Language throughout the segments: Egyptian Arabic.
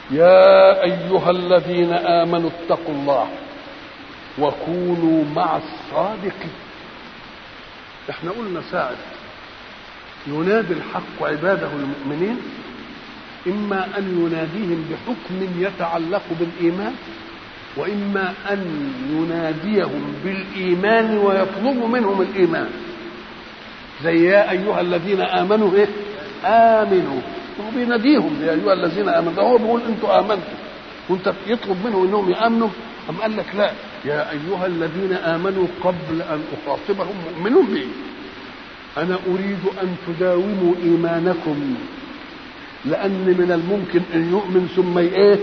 يا أيها الذين آمنوا اتقوا الله وكونوا مع الصادقين احنا قلنا ساعد ينادي الحق عباده المؤمنين إما أن يناديهم بحكم يتعلق بالإيمان وإما أن يناديهم بالإيمان ويطلب منهم الإيمان زي يا أيها الذين آمنوا إيه؟ آمنوا هو بيناديهم يا أيها الذين آمنوا ده هو بيقول أنتوا آمنتوا وأنت يطلب منهم إنهم يآمنوا أم قال لك لا يا أيها الذين آمنوا قبل أن أخاطبهم مؤمنون بي أنا أريد أن تداوموا إيمانكم لأن من الممكن أن يؤمن ثم إيه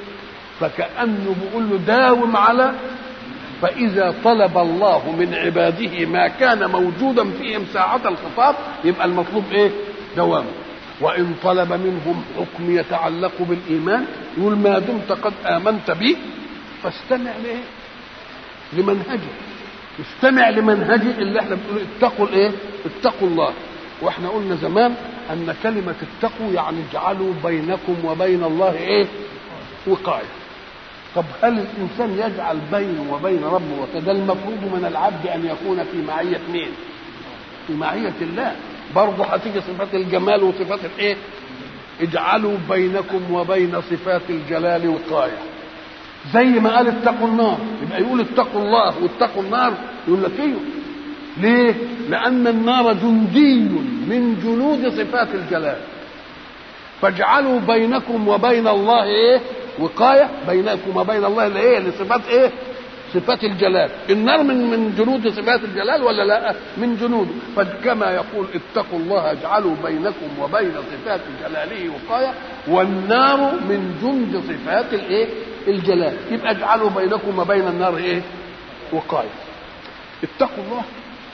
فكأنه بيقول له داوم على فإذا طلب الله من عباده ما كان موجودا فيهم ساعة الخطاب يبقى المطلوب إيه دوامه وإن طلب منهم حكم يتعلق بالإيمان يقول ما دمت قد آمنت بي فاستمع لإيه لمنهجه استمع لمنهجه اللي احنا بنقول اتقوا الايه اتقوا الله واحنا قلنا زمان ان كلمه اتقوا يعني اجعلوا بينكم وبين الله ايه وقايه طب هل الانسان يجعل بينه وبين ربه وكذا ده المفروض من العبد ان يكون في معيه مين في معيه الله برضه هتيجي صفات الجمال وصفات الايه اجعلوا بينكم وبين صفات الجلال وقايه زي ما قال اتقوا النار يبقى يقول اتقوا الله واتقوا النار يقول لك ايوه ليه؟ لأن النار جندي من جنود صفات الجلال فاجعلوا بينكم وبين الله ايه؟ وقاية بينكم وبين الله اللي ايه؟ لصفات ايه؟ صفات الجلال النار من من جنود صفات الجلال ولا لا من جنوده فكما يقول اتقوا الله اجعلوا بينكم وبين صفات جلاله وقايه والنار من جند صفات الايه الجلال يبقى اجعلوا بينكم وبين النار ايه وقايه اتقوا الله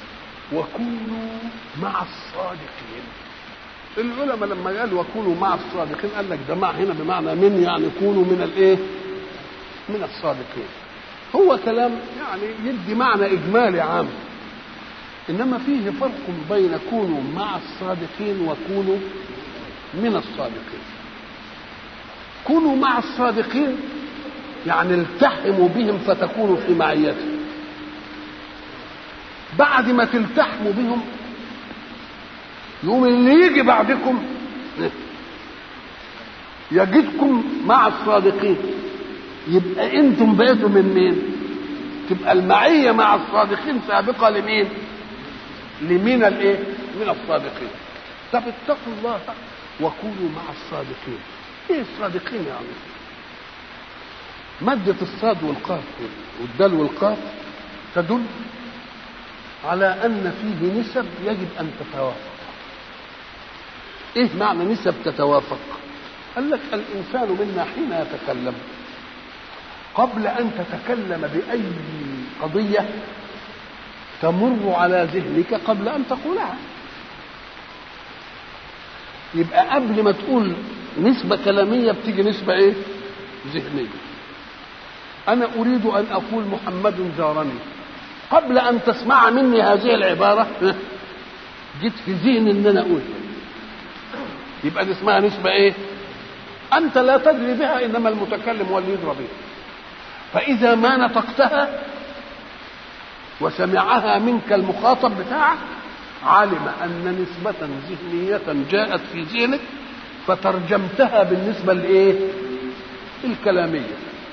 وكونوا مع الصادقين العلماء لما قال وكونوا مع الصادقين قال لك ده مع هنا بمعنى من يعني كونوا من الايه من الصادقين هو كلام يعني يدي معنى اجمالي عام انما فيه فرق بين كونوا مع الصادقين وكونوا من الصادقين كونوا مع الصادقين يعني التحموا بهم فتكونوا في معيتهم بعد ما تلتحموا بهم يوم اللي يجي بعدكم يجدكم مع الصادقين يبقى انتم بقيتوا من مين تبقى المعية مع الصادقين سابقة لمين لمين الايه من الصادقين طب اتقوا الله وكونوا مع الصادقين ايه الصادقين يعني مادة الصاد والقاف والدال والقاف تدل على ان فيه نسب يجب ان تتوافق ايه معنى نسب تتوافق قال لك الانسان منا حين يتكلم قبل ان تتكلم باي قضيه تمر على ذهنك قبل ان تقولها يبقى قبل ما تقول نسبه كلاميه بتيجي نسبه ايه ذهنيه انا اريد ان اقول محمد زارني قبل ان تسمع مني هذه العباره جيت في ذهني ان انا اقول يبقى دي اسمها نسبه ايه انت لا تدري بها انما المتكلم هو اللي يدرى بها فإذا ما نطقتها وسمعها منك المخاطب بتاعك علم أن نسبة ذهنية جاءت في ذهنك فترجمتها بالنسبة لإيه؟ الكلامية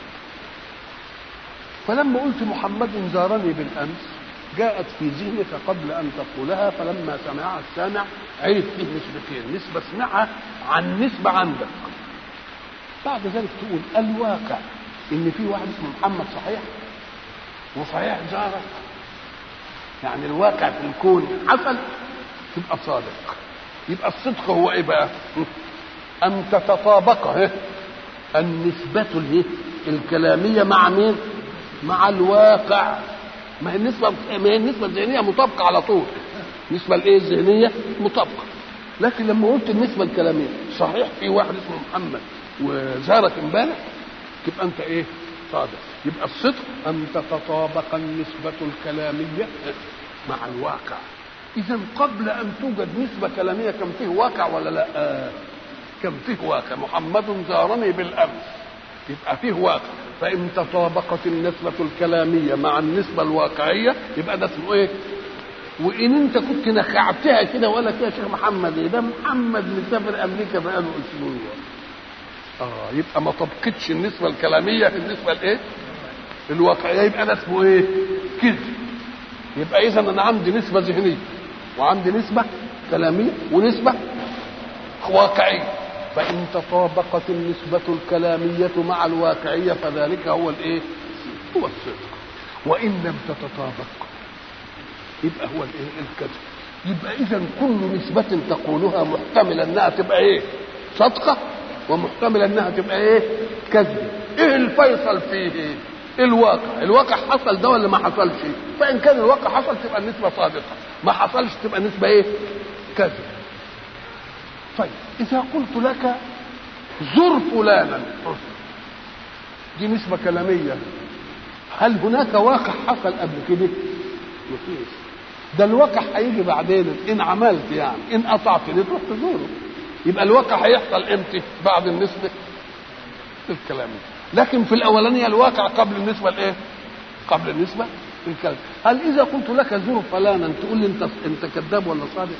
فلما قلت محمد زارني بالأمس جاءت في ذهنك قبل أن تقولها فلما سمعها السامع عرف فيه نسبتين نسبة سمعها عن نسبة عندك بعد ذلك تقول الواقع ان في واحد اسمه محمد صحيح وصحيح زارك يعني الواقع في الكون حصل تبقى صادق يبقى الصدق هو ايه بقى ان تتطابق النسبة الكلامية مع مين مع الواقع ما هي النسبة ما هي النسبة الذهنية مطابقة على طول النسبة الايه الذهنية مطابقة لكن لما قلت النسبة الكلامية صحيح في واحد اسمه محمد وزارك امبارح تبقى انت ايه صادق يبقى الصدق ان تتطابق النسبة الكلامية مع الواقع اذا قبل ان توجد نسبة كلامية كان فيه واقع ولا لا آه. كان فيه واقع محمد زارني بالامس يبقى فيه واقع فان تطابقت النسبه الكلاميه مع النسبه الواقعيه يبقى ده اسمه ايه وان انت كنت نخعتها كده ولا كده يا شيخ محمد ايه ده محمد مسافر امريكا بقاله اسبوع اه يبقى ما طبقتش النسبه الكلاميه في النسبه الايه الواقعيه يبقى ده اسمه ايه كذب يبقى اذا انا عندي نسبه ذهنيه وعندي نسبه كلاميه ونسبه واقعيه فان تطابقت النسبه الكلاميه مع الواقعيه فذلك هو الايه هو الصدق وان لم تتطابق يبقى هو الايه الكذب يبقى اذا كل نسبه تقولها محتمله انها تبقى ايه صدقه ومحتمله انها تبقى ايه كذب ايه الفيصل فيه ايه الواقع الواقع حصل ده ولا ما حصلش فان كان الواقع حصل تبقى النسبه صادقه ما حصلش تبقى النسبه ايه كذب طيب اذا قلت لك زر فلانا دي نسبه كلاميه هل هناك واقع حصل قبل كده مفيش ده الواقع هيجي بعدين ان عملت يعني ان قطعت دي تروح تزوره يبقى الواقع هيحصل امتى بعد النسبه الكلاميه لكن في الاولانيه الواقع قبل النسبه الايه قبل النسبه الكلام هل اذا قلت لك زور فلانا تقول لي انت انت كذاب ولا صادق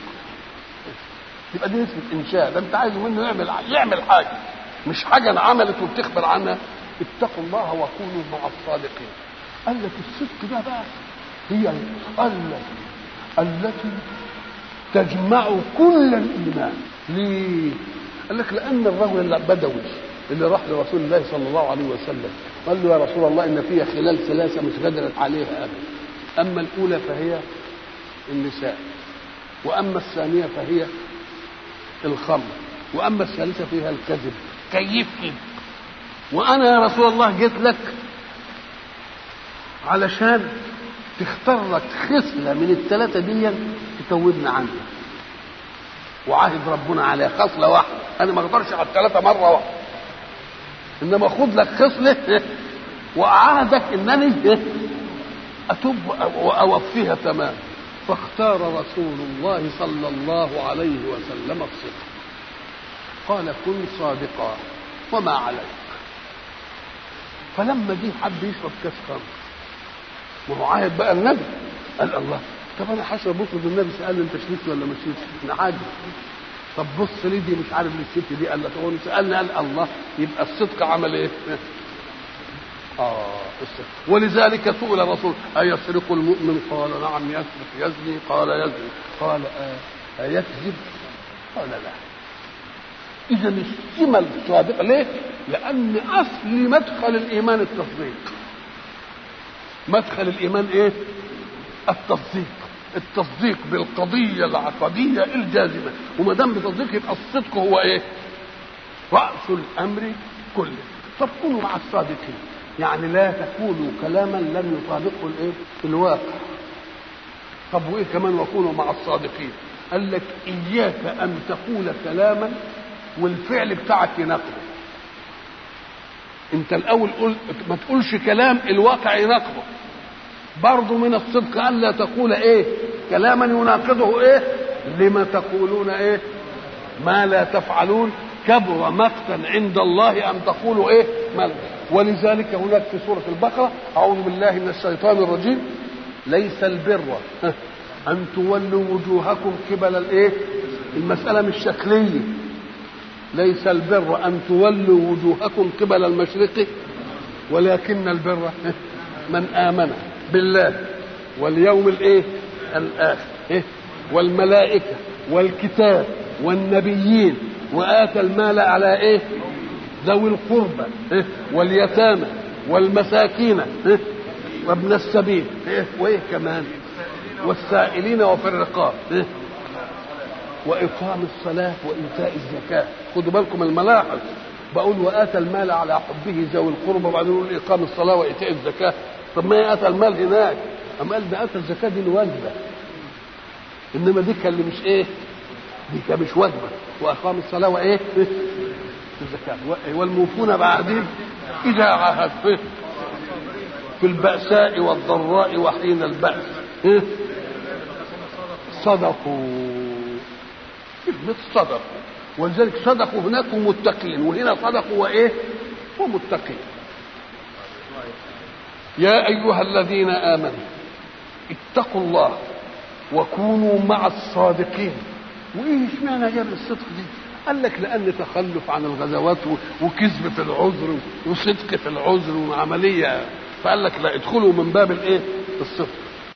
يبقى دي نسبه انشاء ده انت عايز منه يعمل يعمل حاجه مش حاجه انعملت وبتخبر عنها اتقوا الله وكونوا مع الصادقين قال لك الصدق ده بقى هي التي التي تجمع كل الايمان ليه؟ قال لك لان الرجل البدوي اللي راح لرسول الله صلى الله عليه وسلم قال له يا رسول الله ان فيها خلال ثلاثه مش قدرت عليها ابدا اما الاولى فهي النساء واما الثانيه فهي الخمر واما الثالثه فيها الكذب كيف كده وانا يا رسول الله جيت لك علشان تختار لك خصله من الثلاثه دي تتوبنا عنها وعاهد ربنا عليها خصله واحده انا ما اقدرش على الثلاثه مره واحده انما خد لك خصله واعاهدك انني اتوب واوفيها تمام فاختار رسول الله صلى الله عليه وسلم الصدق قال كن صادقا وما عليك فلما جه حب يشرب كاس خمر ما هو عاهد بقى النبي قال الله طب انا حسب بص النبي سال انت شربت ولا ما شربتش احنا عادي طب بص ليه دي مش عارف الست دي قال لك هو سالني قال الله يبقى الصدق عمل ايه؟ اه الصدق ولذلك سئل الرسول ايسرق المؤمن؟ قال نعم يسرق يزني قال يزني قال آه أيكذب؟ قال لا اذا السمه الصادقه ليه؟ لان اصل مدخل الايمان التصديق مدخل الايمان ايه؟ التصديق التصديق بالقضية العقدية الجازمة وما دام بتصديق يبقى الصدق هو ايه؟ رأس الأمر كله طب كونوا مع الصادقين يعني لا تقولوا كلاما لم يطابقه الايه؟ الواقع طب وايه كمان وكونوا مع الصادقين قال لك إياك أن تقول كلاما والفعل بتاعك يناقضه انت الاول قل ما تقولش كلام الواقع يناقضه برضه من الصدق الا تقول ايه كلاما يناقضه ايه لما تقولون ايه ما لا تفعلون كبر مقتا عند الله ان تقولوا ايه ما ولذلك هناك في سوره البقره اعوذ بالله من الشيطان الرجيم ليس البر ان تولوا وجوهكم قبل الايه المساله مش شكليه ليس البر ان تولوا وجوهكم قبل المشرق ولكن البر من امن بالله واليوم الايه الاخر إيه؟ والملائكه والكتاب والنبيين واتى المال على ايه ذوي القربى إيه؟ واليتامى والمساكين إيه؟ وابن السبيل إيه؟ وايه كمان والسائلين وفي الرقاب إيه؟ واقام الصلاه وايتاء الزكاه خدوا بالكم الملاحظ بقول واتى المال على حبه ذوي القربى وبعدين يقول اقام الصلاه وايتاء الزكاه طب ما هي اتى المال هناك اما قال ده اتى الزكاه دي الواجبه انما دي كان اللي مش ايه دي كان مش واجبه واقام الصلاه وايه الزكاه والموفون بعهدهم اذا عاهدوا في البأساء والضراء وحين البأس صدقوا كلمة صدقوا ولذلك صدقوا هناك ومتقين وهنا صدقوا وايه ومتقين يا ايها الذين امنوا اتقوا الله وكونوا مع الصادقين وايه اشمعنى جاب الصدق دي قال لك لان تخلف عن الغزوات وكذب في العذر وصدق في العذر وعمليه فقال لك لا ادخلوا من باب الايه الصدق